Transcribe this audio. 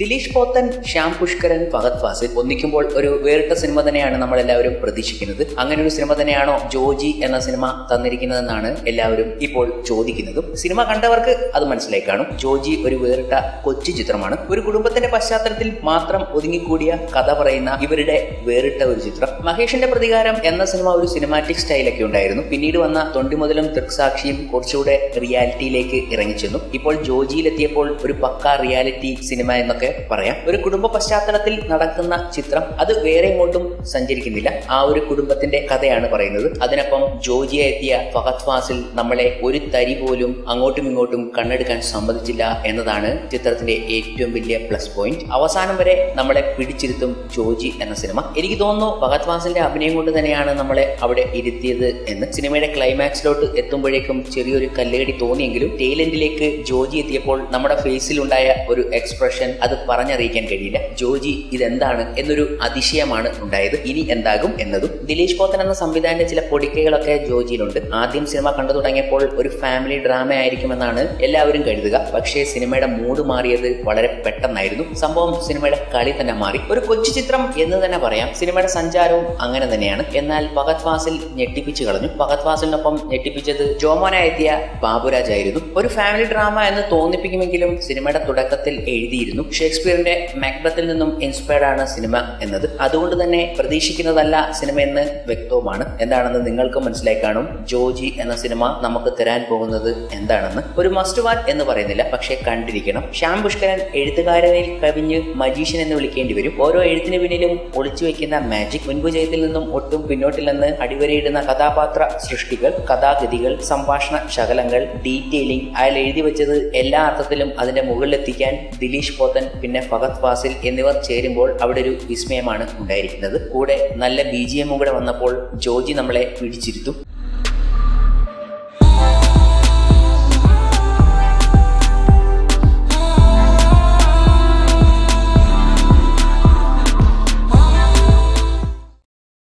ദിലീഷ് പോത്തൻ ശ്യാം പുഷ്കരൻ ഫഹദ് ഫാസിൽ ഒന്നിക്കുമ്പോൾ ഒരു വേറിട്ട സിനിമ തന്നെയാണ് നമ്മൾ എല്ലാവരും പ്രതീക്ഷിക്കുന്നത് അങ്ങനെ ഒരു സിനിമ തന്നെയാണോ ജോജി എന്ന സിനിമ തന്നിരിക്കുന്നതെന്നാണ് എല്ലാവരും ഇപ്പോൾ ചോദിക്കുന്നതും സിനിമ കണ്ടവർക്ക് അത് മനസ്സിലായി കാണും ജോജി ഒരു വേറിട്ട കൊച്ചു ചിത്രമാണ് ഒരു കുടുംബത്തിന്റെ പശ്ചാത്തലത്തിൽ മാത്രം ഒതുങ്ങിക്കൂടിയ കഥ പറയുന്ന ഇവരുടെ വേറിട്ട ഒരു ചിത്രം മഹേഷിന്റെ പ്രതികാരം എന്ന സിനിമ ഒരു സിനിമാറ്റിക് സ്റ്റൈലൊക്കെ ഉണ്ടായിരുന്നു പിന്നീട് വന്ന തൊണ്ടിമുതലും ദൃക്സാക്ഷിയും കുറച്ചുകൂടെ റിയാലിറ്റിയിലേക്ക് ഇറങ്ങിച്ചെന്നു ഇപ്പോൾ ജോജിയിലെത്തിയപ്പോൾ ഒരു പക്ക റിയാലിറ്റി സിനിമ എന്നൊക്കെ പറയാം ഒരു കുടുംബ പശ്ചാത്തലത്തിൽ നടക്കുന്ന ചിത്രം അത് വേറെ എങ്ങോട്ടും സഞ്ചരിക്കുന്നില്ല ആ ഒരു കുടുംബത്തിന്റെ കഥയാണ് പറയുന്നത് അതിനൊപ്പം ജോജിയ എത്തിയ ഫഹദ് ഫാസിൽ നമ്മളെ ഒരു തരി പോലും അങ്ങോട്ടും ഇങ്ങോട്ടും കണ്ണെടുക്കാൻ സമ്മതിച്ചില്ല എന്നതാണ് ചിത്രത്തിന്റെ ഏറ്റവും വലിയ പ്ലസ് പോയിന്റ് അവസാനം വരെ നമ്മളെ പിടിച്ചിരുത്തും ജോജി എന്ന സിനിമ എനിക്ക് തോന്നുന്നു ഫഹദ് ഫാസിലിന്റെ അഭിനയം കൊണ്ട് തന്നെയാണ് നമ്മളെ അവിടെ ഇരുത്തിയത് എന്ന് സിനിമയുടെ ക്ലൈമാക്സിലോട്ട് എത്തുമ്പോഴേക്കും ചെറിയൊരു കല്ലുകടി തോന്നിയെങ്കിലും ടേലന്റിലേക്ക് ജോജി എത്തിയപ്പോൾ നമ്മുടെ ഫേസിൽ ഉണ്ടായ ഒരു എക്സ്പ്രഷൻ അത് പറഞ്ഞറിയിക്കാൻ കഴിയില്ല ജോജി ഇതെന്താണ് എന്നൊരു അതിശയമാണ് ഉണ്ടായത് ഇനി എന്താകും എന്നതും ദിലീഷ് പോത്തൻ എന്ന സംവിധാനത്തിന്റെ ചില പൊടിക്കൈകളൊക്കെ ജോജിയിലുണ്ട് ആദ്യം സിനിമ കണ്ടു തുടങ്ങിയപ്പോൾ ഒരു ഫാമിലി ഡ്രാമ ആയിരിക്കുമെന്നാണ് എല്ലാവരും കരുതുക പക്ഷേ സിനിമയുടെ മൂഡ് മാറിയത് വളരെ പെട്ടെന്നായിരുന്നു സംഭവം സിനിമയുടെ കളി തന്നെ മാറി ഒരു കൊച്ചു ചിത്രം എന്ന് തന്നെ പറയാം സിനിമയുടെ സഞ്ചാരവും അങ്ങനെ തന്നെയാണ് എന്നാൽ ഫഹദ് ഫാസിൽ ഞെട്ടിപ്പിച്ചു കളഞ്ഞു ഫഹദ് ഫാസിലിനൊപ്പം ഞെട്ടിപ്പിച്ചത് ജോമോനായെത്തിയ ബാബുരാജ് ആയിരുന്നു ഒരു ഫാമിലി ഡ്രാമ എന്ന് തോന്നിപ്പിക്കുമെങ്കിലും സിനിമയുടെ തുടക്കത്തിൽ എഴുതിയിരുന്നു ഷേക്സ്പിയറിന്റെ മാക്ബത്തിൽ നിന്നും ഇൻസ്പയർഡ് ആണ് സിനിമ എന്നത് അതുകൊണ്ട് തന്നെ പ്രതീക്ഷിക്കുന്നതല്ല സിനിമ എന്ന് വ്യക്തവുമാണ് എന്താണെന്ന് നിങ്ങൾക്ക് മനസ്സിലായി കാണും ജോജി എന്ന സിനിമ നമുക്ക് തരാൻ പോകുന്നത് എന്താണെന്ന് ഒരു മസ്റ്റ് വാച്ച് എന്ന് പറയുന്നില്ല പക്ഷേ കണ്ടിരിക്കണം ശ്യാം പുഷ്കരൻ എഴുത്തുകാരനിൽ കവിഞ്ഞ് മജീഷ്യൻ എന്ന് വിളിക്കേണ്ടി വരും ഓരോ എഴുത്തിന് പിന്നിലും ഒളിച്ചു വെക്കുന്ന മാജിക് മുൻപുജയത്തിൽ നിന്നും ഒട്ടും പിന്നോട്ടില്ലെന്ന് അടിവരയിടുന്ന കഥാപാത്ര സൃഷ്ടികൾ കഥാഗതികൾ സംഭാഷണ ശകലങ്ങൾ ഡീറ്റെയിലിംഗ് അയാൾ എഴുതി വെച്ചത് എല്ലാ അർത്ഥത്തിലും അതിന്റെ മുകളിലെത്തിക്കാൻ ദിലീഷ് പോത്തൻ പിന്നെ ഫഹദ് ഫാസിൽ എന്നിവർ ചേരുമ്പോൾ അവിടെ ഒരു വിസ്മയമാണ് ഉണ്ടായിരിക്കുന്നത് കൂടെ നല്ല ബി ജി എമ്മും കൂടെ വന്നപ്പോൾ ജോജി നമ്മളെ പിടിച്ചിരുത്തും